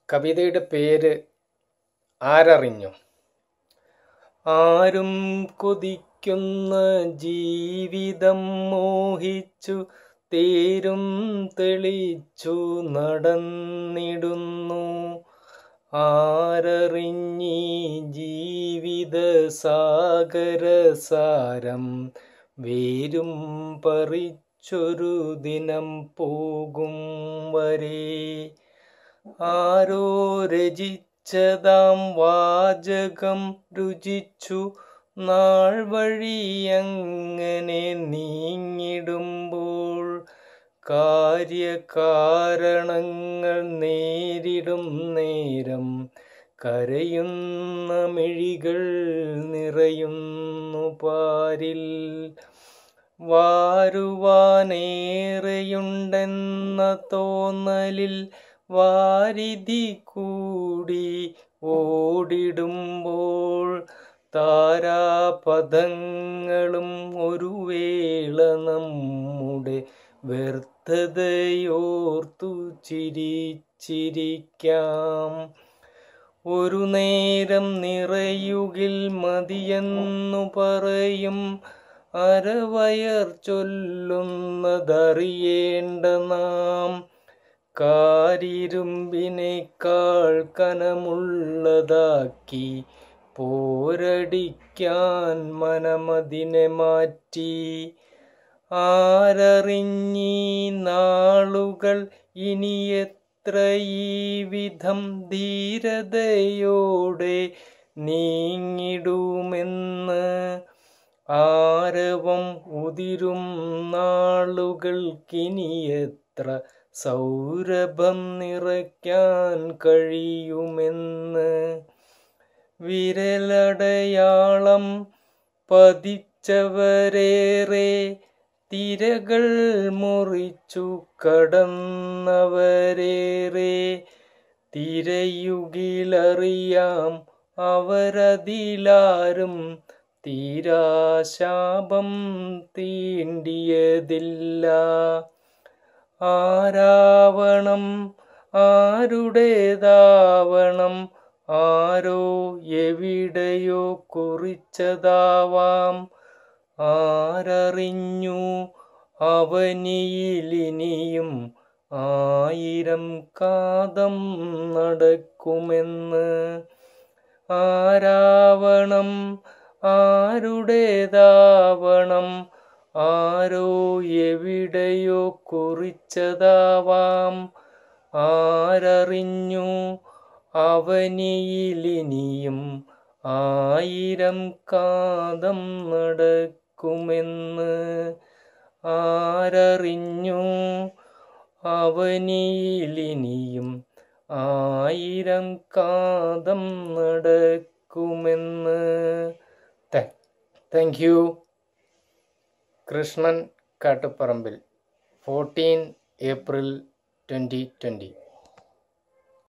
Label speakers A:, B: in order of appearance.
A: കവിതയുടെ പേര് ആരറിഞ്ഞു ആരും കൊതിക്കുന്ന ജീവിതം മോഹിച്ചു തേരും തെളിച്ചു നടന്നിടുന്നു ആരറിഞ്ഞീ ജീവിത സാഗരസാരം വേരും പറിച്ചൊരു ദിനം പോകും വരെ ആരോ രചിച്ചതാം വാചകം രുചിച്ചു നാൾ വഴി അങ്ങനെ നീങ്ങിടുമ്പോൾ കാര്യകാരണങ്ങൾ നേരിടും നേരം കരയുന്ന മിഴികൾ നിറയുന്നു പാരിൽ വാരുവാനേറെയുണ്ടെന്ന തോന്നലിൽ വാരിധി കൂടി ഓടിടുമ്പോൾ താരാപഥങ്ങളും ഒരു വേള നമ്മുടെ വ്യർത്ഥതയോർത്തു ചിരിച്ചിരിക്കാം ഒരു നേരം നിറയുകിൽ മതിയെന്നു പറയും അരവയർ ചൊല്ലുന്നതറിയേണ്ട നാം കാരിരുമ്പിനേക്കാൾ കനമുള്ളതാക്കി പോരടിക്കാൻ മനമതിനെ മാറ്റി ആരറിഞ്ഞീ നാളുകൾ ഇനി എത്ര ഈ വിധം ധീരതയോടെ നീങ്ങിടുമെന്ന് ആരവം ഉതിരും നാളുകൾക്കിനി എത്ര സൗരഭം നിറയ്ക്കാൻ കഴിയുമെന്ന് വിരലടയാളം പതിച്ചവരേറെ തിരകൾ മുറിച്ചു കടന്നവരേറെ തിരയുകിലറിയാം അവരതിലാരും തീരാശാപം തീണ്ടിയതില്ല ആരാവണം ആരുടേതാവണം ആരോ എവിടെയോ കുറിച്ചതാവാം ആരറിഞ്ഞു അവനിയിലിനിയും ആയിരം കാതം നടക്കുമെന്ന് ആരാവണം ആരുടേതാവണം ആരോ എവിടെയോ കുറിച്ചതാവാം ആരറിഞ്ഞു അവനിയിലിനിയും ആയിരം കാതം നടക്കുമെന്ന് ആരറിഞ്ഞു അവനിയിലിനിയും ആയിരം കാതം നടക്കുമെന്ന് thank you Krishnan Kattuparambil fourteen April twenty twenty